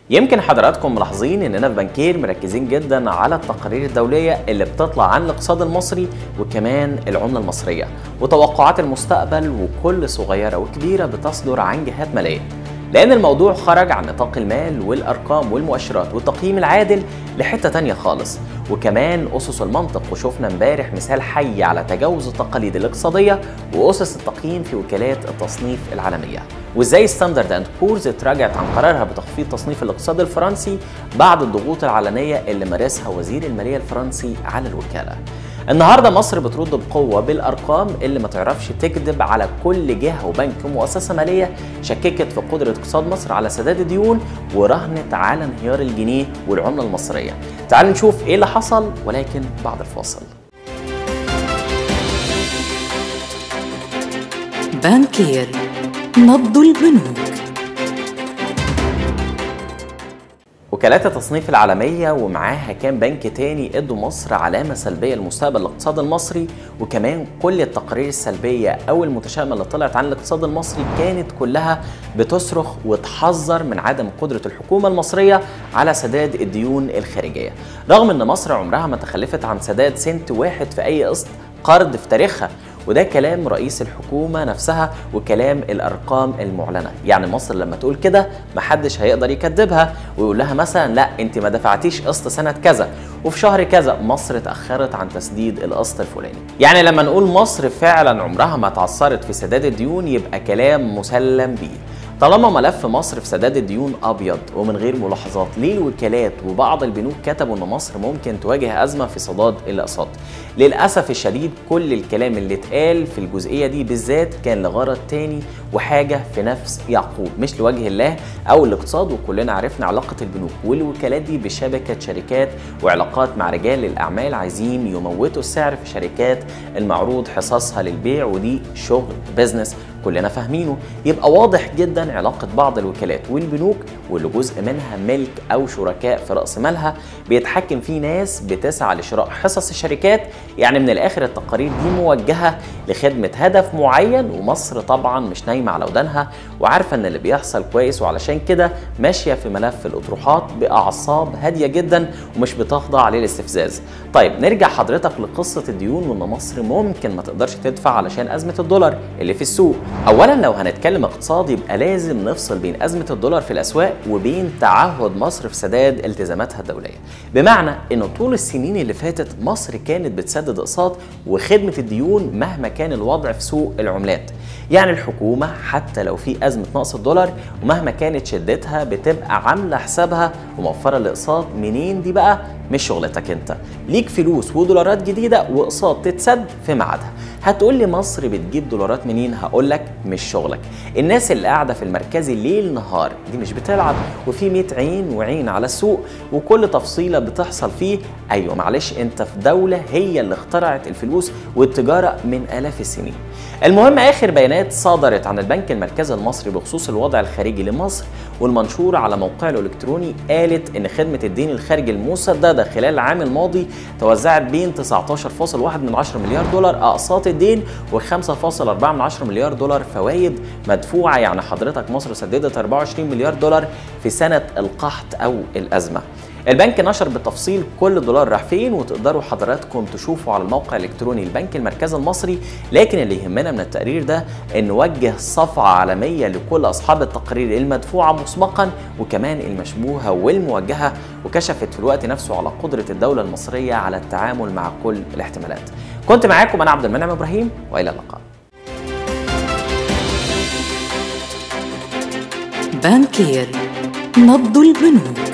يمكن حضراتكم ملاحظين اننا في بنكير مركزين جدا على التقارير الدوليه اللي بتطلع عن الاقتصاد المصري وكمان العمله المصريه وتوقعات المستقبل وكل صغيره وكبيره بتصدر عن جهات ماليه لان الموضوع خرج عن نطاق المال والارقام والمؤشرات والتقييم العادل لحته تانية خالص وكمان اسس المنطق وشفنا امبارح مثال حي على تجاوز التقاليد الاقتصاديه واسس التقييم في وكالات التصنيف العالميه وازاي ستاندرد اند بورز اتراجعت عن قرارها بتخفيض تصنيف الاقتصاد الفرنسي بعد الضغوط العلنيه اللي مارسها وزير الماليه الفرنسي على الوكاله النهارده مصر بترد بقوه بالارقام اللي ما تعرفش تكذب على كل جهه وبنك ومؤسسه ماليه شككت في قدره اقتصاد مصر على سداد الديون ورهنت على انهيار الجنيه والعمله المصريه. تعالوا نشوف ايه اللي حصل ولكن بعد الفاصل. بانكير نبض البنوك وكالات التصنيف العالمية ومعاها كام بنك تاني ادوا مصر علامة سلبية لمستقبل الاقتصاد المصري وكمان كل التقارير السلبية أو المتشائمة اللي طلعت عن الاقتصاد المصري كانت كلها بتصرخ وتحذر من عدم قدرة الحكومة المصرية على سداد الديون الخارجية رغم أن مصر عمرها ما تخلفت عن سداد سنت واحد في أي قسط قرض في تاريخها وده كلام رئيس الحكومه نفسها وكلام الارقام المعلنه يعني مصر لما تقول كده محدش هيقدر يكذبها ويقول لها مثلا لا انت ما دفعتيش قسط سنه كذا وفي شهر كذا مصر اتاخرت عن تسديد القسط الفلاني يعني لما نقول مصر فعلا عمرها ما اتعثرت في سداد الديون يبقى كلام مسلم بيه طالما ملف مصر في سداد الديون ابيض ومن غير ملاحظات ليه الوكالات وبعض البنوك كتبوا ان مصر ممكن تواجه ازمه في سداد الاقساط للاسف الشديد كل الكلام اللي اتقال في الجزئيه دي بالذات كان لغرض تاني وحاجه في نفس يعقوب مش لوجه الله او الاقتصاد وكلنا عرفنا علاقه البنوك والوكالات دي بشبكه شركات وعلاقات مع رجال الاعمال عايزين يموتوا السعر في شركات المعروض حصصها للبيع ودي شغل بزنس كلنا فاهمينه يبقى واضح جدا علاقة بعض الوكالات والبنوك واللي جزء منها ملك أو شركاء في رأس مالها بيتحكم فيه ناس بتسعى لشراء حصص الشركات يعني من الآخر التقارير دي موجهة لخدمة هدف معين ومصر طبعا مش نايمة على ودانها وعارفة إن اللي بيحصل كويس وعلشان كده ماشية في ملف الأطروحات بأعصاب هادية جدا ومش بتخضع للاستفزاز طيب نرجع حضرتك لقصة الديون وإن مصر ممكن ما تقدرش تدفع علشان أزمة الدولار اللي في السوق اولا لو هنتكلم اقتصاد يبقى لازم نفصل بين ازمه الدولار في الاسواق وبين تعهد مصر في سداد التزاماتها الدوليه بمعنى ان طول السنين اللي فاتت مصر كانت بتسدد اقساط وخدمه الديون مهما كان الوضع في سوق العملات يعني الحكومه حتى لو في ازمه نقص الدولار ومهما كانت شدتها بتبقى عامله حسابها وموفره الاقساط منين دي بقى مش شغلتك انت ليك فلوس ودولارات جديده واقساط تتسد في ميعادها هتقول لي مصر بتجيب دولارات منين هقول لك مش شغلك الناس اللي قاعده في المركزي ليل نهار دي مش بتلعب وفي 100 عين وعين على السوق وكل تفصيله بتحصل فيه ايوه معلش انت في دوله هي اللي اخترعت الفلوس والتجاره من الاف السنين المهم اخر بيانات صدرت عن البنك المركزي المصري بخصوص الوضع الخارجي لمصر والمنشور على موقعه الالكتروني قالت ان خدمه الدين الخارجي المسدده خلال العام الماضي توزعت بين 19.1 من 10 مليار دولار اقساط الدين و5.4 من 10 مليار دولار فوائد مدفوعه يعني حضرتك مصر سددت 24 مليار دولار في سنه القحط او الازمه البنك نشر بالتفصيل كل دولار راح فين وتقدروا حضراتكم تشوفوا على الموقع الالكتروني البنك المركزي المصري لكن اللي يهمنا من التقرير ده ان نوجه صفعه عالميه لكل اصحاب التقارير المدفوعه مسبقا وكمان المشبوهه والموجهه وكشفت في الوقت نفسه على قدره الدوله المصريه على التعامل مع كل الاحتمالات كنت معاكم انا عبد المنعم ابراهيم والى اللقاء بانكير نبض البنوك